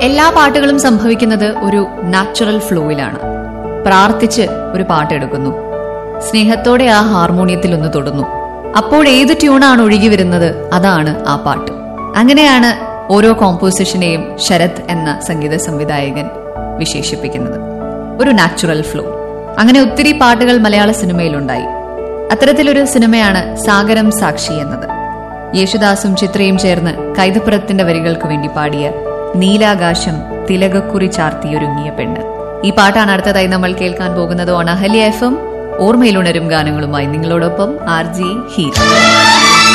എല്ലാ പാട്ടുകളും സംഭവിക്കുന്നത് ഒരു നാച്ചുറൽ ഫ്ലോയിലാണ് പ്രാർത്ഥിച്ച് ഒരു പാട്ടെടുക്കുന്നു സ്നേഹത്തോടെ ആ ഹാർമോണിയത്തിൽ ഒന്ന് തൊടുന്നു അപ്പോൾ ഏത് ട്യൂണാണ് ഒഴുകി വരുന്നത് അതാണ് ആ പാട്ട് അങ്ങനെയാണ് ഓരോ കോമ്പോസിഷനെയും ശരത് എന്ന സംഗീത സംവിധായകൻ വിശേഷിപ്പിക്കുന്നത് ഒരു നാച്ചുറൽ ഫ്ലോ അങ്ങനെ ഒത്തിരി പാട്ടുകൾ മലയാള സിനിമയിലുണ്ടായി അത്തരത്തിലൊരു സിനിമയാണ് സാഗരം സാക്ഷി എന്നത് യേശുദാസും ചിത്രയും ചേർന്ന് കൈതപ്പുറത്തിന്റെ വരികൾക്ക് വേണ്ടി പാടിയ നീലാകാശം തിലകക്കുറി ചാർത്തിയൊരുങ്ങിയ പെണ്ണ് ഈ പാട്ടാണ് അടുത്തതായി നമ്മൾ കേൾക്കാൻ പോകുന്നത് ഓൺ അഹല്യ എഫ് എം ഓർമ്മയിലുണരും ഗാനങ്ങളുമായി നിങ്ങളോടൊപ്പം ആർ ജി ഹീര